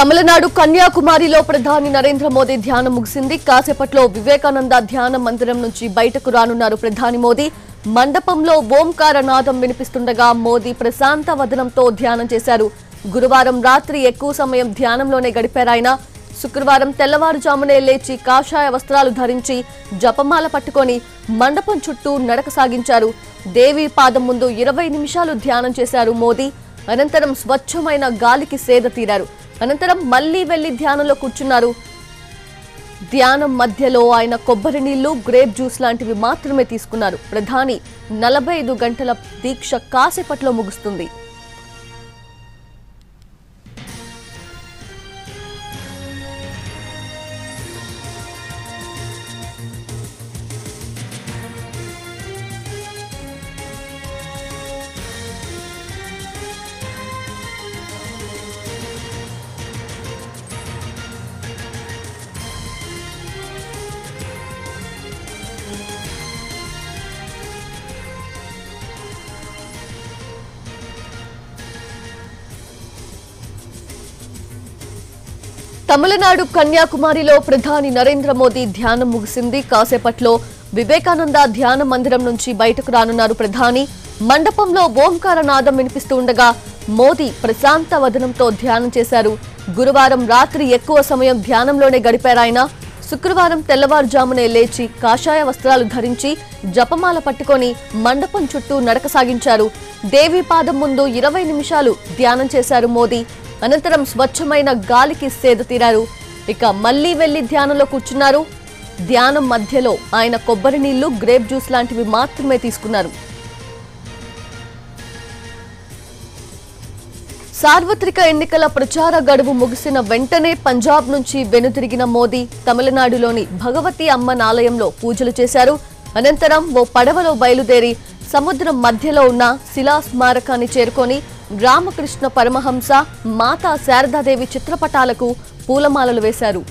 తమిళనాడు కన్యాకుమారిలో ప్రధాని నరేంద్ర మోదీ ధ్యానం ముగిసింది కాసేపట్లో వివేకానంద ధ్యాన మందిరం నుంచి బయటకు రానున్నారు ప్రధాని మోదీ మండపంలో ఓంకార నాదం వినిపిస్తుండగా మోదీ ప్రశాంత వదనంతో ధ్యానం చేశారు గురువారం రాత్రి ఎక్కువ సమయం ధ్యానంలోనే గడిపారాయన శుక్రవారం తెల్లవారుజామునే లేచి కాషాయ వస్త్రాలు ధరించి జపమాల పట్టుకొని మండపం చుట్టూ నడక సాగించారు దేవి పాదం ముందు ఇరవై నిమిషాలు ధ్యానం చేశారు మోదీ అనంతరం స్వచ్ఛమైన గాలికి సేద తీరారు అనంతరం మళ్లీ వెళ్లి ధ్యానంలో కూర్చున్నారు ధ్యానం మధ్యలో ఆయన కొబ్బరి నీళ్లు గ్రేప్ జ్యూస్ లాంటివి మాత్రమే తీసుకున్నారు ప్రధాని నలభై ఐదు గంటల దీక్ష కాసేపట్లో ముగుస్తుంది తమిళనాడు కన్యాకుమారిలో ప్రధాని నరేంద్ర మోదీ ధ్యానం ముగిసింది కాసేపట్లో వివేకానంద ధ్యాన మందిరం నుంచి బయటకు రానున్నారు ప్రధాని మండపంలో ఓంకార నాదం వినిపిస్తూ ఉండగా మోదీ ప్రశాంత వదనంతో ధ్యానం చేశారు గురువారం రాత్రి ఎక్కువ సమయం ధ్యానంలోనే గడిపారాయన శుక్రవారం తెల్లవారుజామునే లేచి కాషాయ వస్త్రాలు ధరించి జపమాల పట్టుకొని మండపం చుట్టూ నడక సాగించారు దేవి పాదం ముందు ఇరవై నిమిషాలు ధ్యానం చేశారు మోదీ అనంతరం స్వచ్ఛమైన గాలికి సేద తీరారు ఇక మళ్లీ వెళ్లి ధ్యానంలో కూర్చున్నారు ధ్యానం మధ్యలో ఆయన కొబ్బరి నీళ్లు గ్రేప్ జ్యూస్ లాంటివి మాత్రమే తీసుకున్నారు సార్వత్రిక ఎన్నికల ప్రచార గడువు ముగిసిన వెంటనే పంజాబ్ నుంచి వెనుతిరిగిన మోదీ తమిళనాడులోని భగవతి అమ్మన్ ఆలయంలో పూజలు చేశారు అనంతరం ఓ పడవలో బయలుదేరి సముద్రం మధ్యలో ఉన్న శిలా స్మారకాన్ని చేరుకొని రామకృష్ణ పరమహంస మాతా శారదాదేవి చిత్రపటాలకు పూలమాలలు వేశారు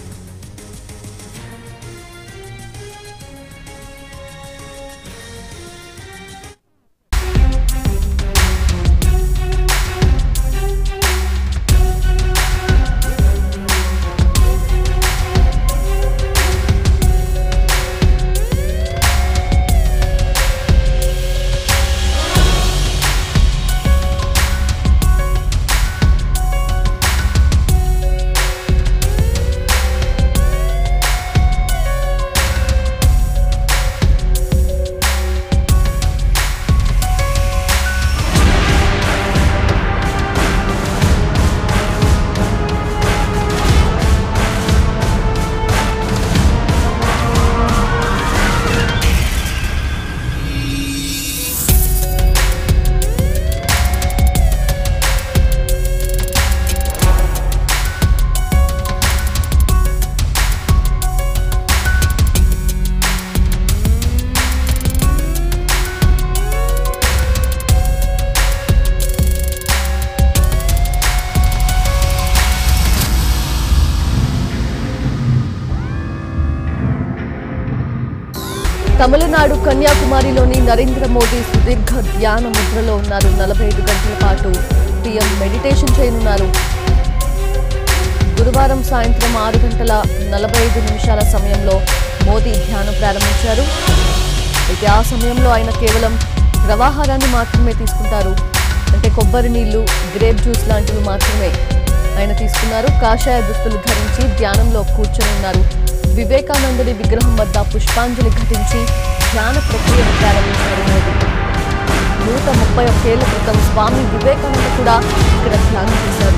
తమిళనాడు కన్యాకుమారిలోని నరేంద్ర మోదీ సుదీర్ఘ ధ్యాన ముద్రలో ఉన్నారు నలభై ఐదు గంటల పాటు పీఎం మెడిటేషన్ చేయనున్నారు గురువారం సాయంత్రం ఆరు గంటల నలభై ఐదు నిమిషాల సమయంలో మోదీ ధ్యానం ప్రారంభించారు అయితే ఆ సమయంలో ఆయన కేవలం ప్రవాహారాన్ని మాత్రమే తీసుకుంటారు అంటే కొబ్బరి నీళ్లు గ్రేప్ జ్యూస్ లాంటివి మాత్రమే ఆయన తీసుకున్నారు కాషాయ దుస్తులు ధరించి ధ్యానంలో కూర్చొని ఉన్నారు వివేకానందుడి విగ్రహం వద్ద పుష్పాంజలి ఘటించి ధ్యాన ప్రక్రియను ప్రారంభించారు మోదీ నూట ముప్పై ఒక్కేళ్ల క్రితం స్వామి వివేకానంద కూడా ఇక్కడ ధ్యానం చేశారు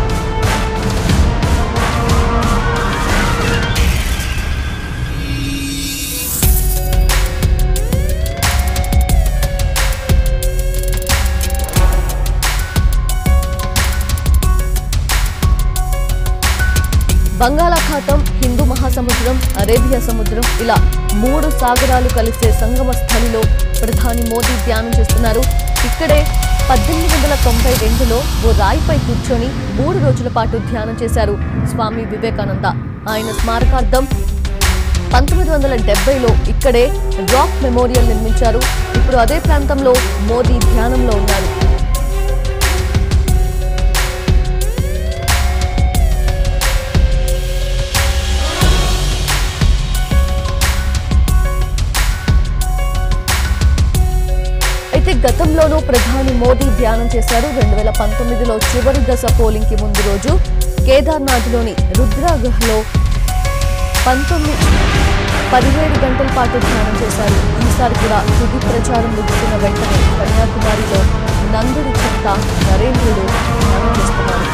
బంగాళాఖాతం హిందూ మహాసముద్రం అరేబియా సముద్రం ఇలా మూడు సాగరాలు కలిసే సంగమ స్థలిలో ప్రధాని మోదీ ధ్యానం చేస్తున్నారు ఇక్కడే పద్దెనిమిది వందల తొంభై రెండులో ఓ రాయిపై కూర్చొని మూడు రోజుల పాటు ధ్యానం చేశారు స్వామి వివేకానంద ఆయన స్మారకార్థం పంతొమ్మిది వందల డెబ్బైలో ఇక్కడే రాక్ మెమోరియల్ నిర్మించారు ఇప్పుడు అదే ప్రాంతంలో మోదీ ధ్యానంలో ఉన్నారు గతంలోనూ ప్రధాని మోదీ ధ్యానం చేశారు రెండు వేల పంతొమ్మిదిలో చివరి దశ పోలింగ్ కి ముందు రోజు కేదార్నాథ్లోని రుద్రాగృహలో పంతొమ్మిది పదిహేడు గంటల పాటు ధ్యానం చేశారు ఈసారి కూడా తుది ప్రచారం ముగిసిన వెంటనే కన్యాకుమారిలో నందుడి చెంత నరేంద్రుడు ధ్యానం చేస్తున్నారు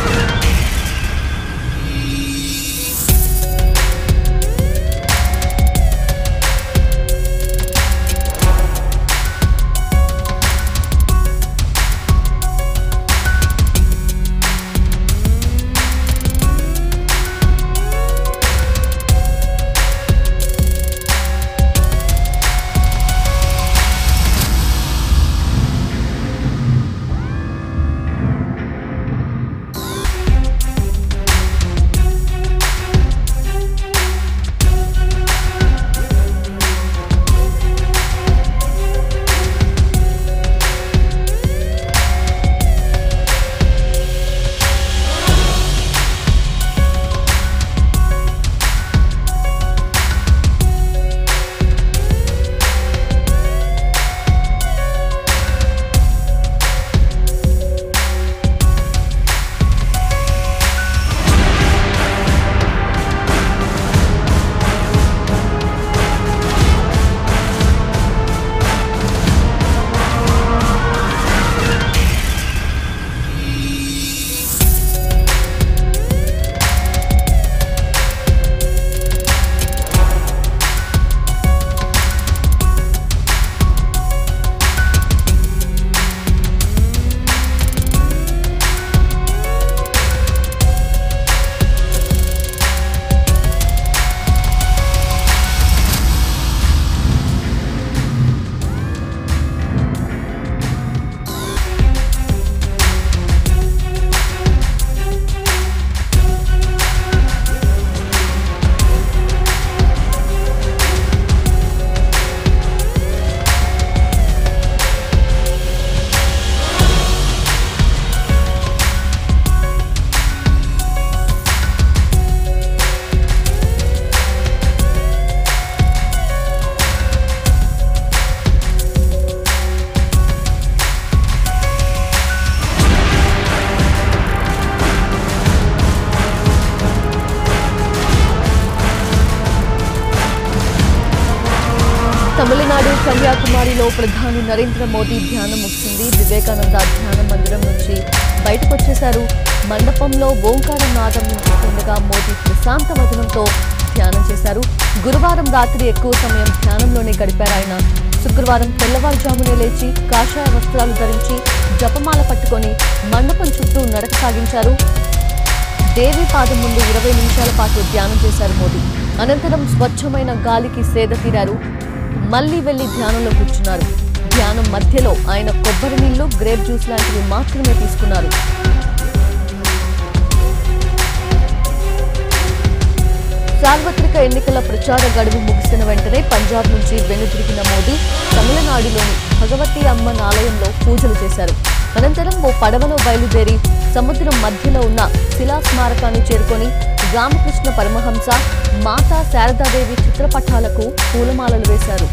తమిళనాడు కన్యాకుమారిలో ప్రధాని నరేంద్ర మోదీ ధ్యానం ముగిసింది వివేకానంద ధ్యాన మందిరం నుంచి బయటకు వచ్చేశారు మండపంలో ఓంకార నాదం వినిపిస్తుండగా మోదీ ప్రశాంత వదనంతో ధ్యానం చేశారు గురువారం రాత్రి ఎక్కువ సమయం ధ్యానంలోనే గడిపారు ఆయన శుక్రవారం తెల్లవారుజామునే లేచి కాషాయ వస్త్రాలు ధరించి జపమాల పట్టుకొని మండపం చుట్టూ నడక సాగించారు దేవి పాదం ముందు ఇరవై నిమిషాల పాటు ధ్యానం చేశారు మోదీ అనంతరం స్వచ్ఛమైన గాలికి సేద తీరారు మళ్లీ వెళ్లి ధ్యానంలో కూర్చున్నారు ధ్యానం మధ్యలో ఆయన కొబ్బరి నీళ్లు గ్రేప్ జ్యూస్ లాంటివి మాత్రమే తీసుకున్నారు సార్వత్రిక ఎన్నికల ప్రచార గడువు ముగిసిన వెంటనే పంజాబ్ నుంచి వెనుతిరిగిన మోదీ తమిళనాడులోని భగవతి అమ్మన్ ఆలయంలో పూజలు చేశారు అనంతరం ఓ పడవలో బయలుదేరి సముద్రం మధ్యలో ఉన్న శిలా స్మారకాన్ని చేరుకొని రామకృష్ణ పరమహంస మాతా శారదాదేవి చిత్రపటాలకు పూలమాలలు వేశారు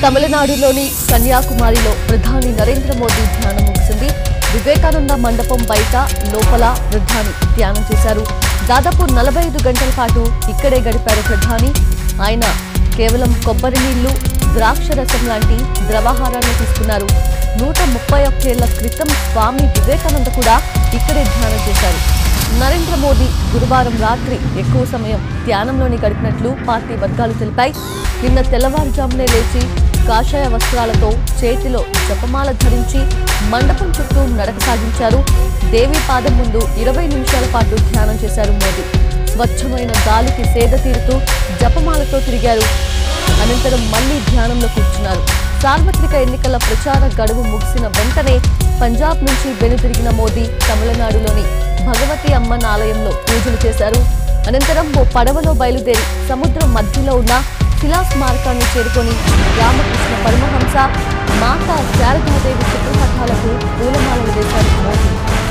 తమిళనాడులోని కన్యాకుమారిలో ప్రధాని నరేంద్ర మోదీ ధ్యానం ముగిసింది వివేకానంద మండపం బయట లోపల ప్రధాని ధ్యానం చేశారు దాదాపు నలభై ఐదు గంటల పాటు ఇక్కడే గడిపారు ప్రధాని ఆయన కేవలం కొబ్బరి నీళ్లు ద్రాక్ష రసం లాంటి ద్రవాహారాన్ని తీసుకున్నారు నూట ముప్పై ఒక్కేళ్ల క్రితం స్వామి వివేకానంద కూడా ఇక్కడే ధ్యానం చేశారు నరేంద్ర మోదీ గురువారం రాత్రి ఎక్కువ సమయం ధ్యానంలోని గడిపినట్లు పార్టీ వర్గాలు తెలిపాయి నిన్న తెల్లవారుజామునే లేచి కాషాయ వస్త్రాలతో చేతిలో జపమాల ధరించి మండపం చుట్టూ నడక సాగించారు దేవి పాదం ముందు ఇరవై నిమిషాల పాటు ధ్యానం చేశారు మోదీ స్వచ్ఛమైన గాలికి సేద తీరుతూ జపమాలతో తిరిగారు అనంతరం మళ్లీ ధ్యానంలో కూర్చున్నారు సార్వత్రిక ఎన్నికల ప్రచార గడువు ముగిసిన వెంటనే పంజాబ్ నుంచి వెనుతిరిగిన మోదీ తమిళనాడులోని భగవతి అమ్మన్ ఆలయంలో పూజలు చేశారు అనంతరం ఓ పడవలో బయలుదేరి సముద్రం మధ్యలో ఉన్న శిలా స్మారకాన్ని చేరుకొని రామకృష్ణ పరమహంస మాతా శారదాదేవి చిత్రపటాలకు పూలమాలలు వేశారు మోదీ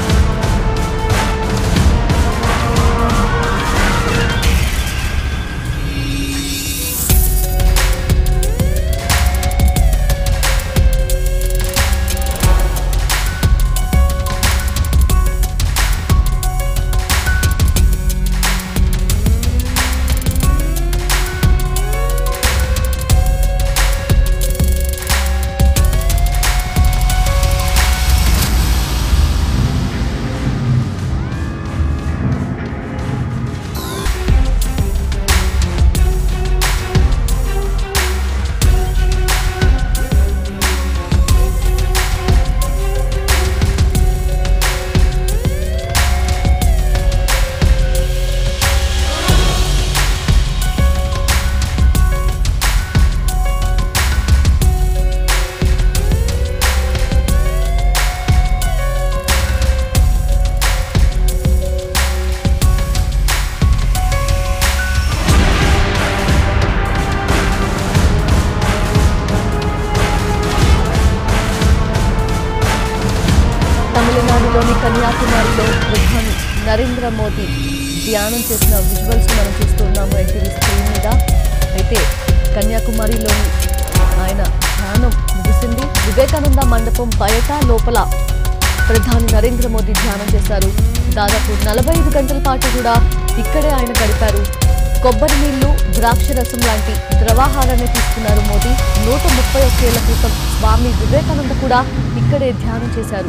తమిళనాడులోని కన్యాకుమారిలో ప్రధాని నరేంద్ర మోదీ ధ్యానం చేసిన విజువల్స్ మనం చూస్తున్నాము ఎన్టీవీ స్క్రీన్ మీద అయితే కన్యాకుమారిలోని ఆయన ధ్యానం ముగిసింది వివేకానంద మండపం బయట లోపల ప్రధాని నరేంద్ర మోదీ ధ్యానం చేశారు దాదాపు నలభై ఐదు గంటల పాటు కూడా ఇక్కడే ఆయన గడిపారు కొబ్బరి నీళ్లు ద్రాక్ష రసం లాంటి ద్రవాహారాన్ని తీసుకున్నారు మోదీ నూట ముప్పై ఒక్కేళ్ల క్రితం స్వామి వివేకానంద కూడా ఇక్కడే ధ్యానం చేశారు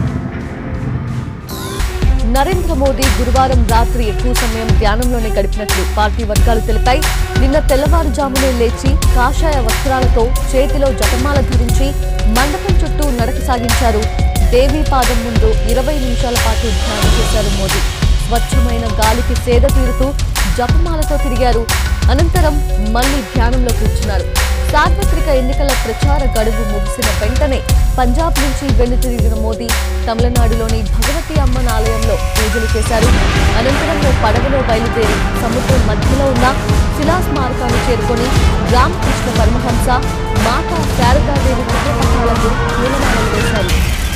నరేంద్ర మోదీ గురువారం రాత్రి ఎక్కువ సమయం ధ్యానంలోనే గడిపినట్లు పార్టీ వర్గాలు తెలిపాయి నిన్న తెల్లవారుజామునే లేచి కాషాయ వస్త్రాలతో చేతిలో జపమాల ధరించి మండపం చుట్టూ నడక సాగించారు దేవీ పాదం ముందు ఇరవై నిమిషాల పాటు ధ్యానం చేశారు మోదీ స్వచ్ఛమైన గాలికి సేద తీరుతూ జపమాలతో తిరిగారు అనంతరం మళ్లీ ధ్యానంలో కూర్చున్నారు సార్వత్రిక ఎన్నికల ప్రచార గడువు ముగిసిన వెంటనే పంజాబ్ నుంచి వెనుతిరిగిన మోదీ తమిళనాడులోని భగవతి అమ్మన్ ఆలయంలో పూజలు చేశారు అనంతరం ఓ పడవలో బయలుదేరి సముద్రం మధ్యలో ఉన్న శిలా స్మారకాన్ని చేరుకొని రామకృష్ణ పరమహంస మాతా శారదాదేవి చిత్రపటాలకు పూలమాలలు వేశారు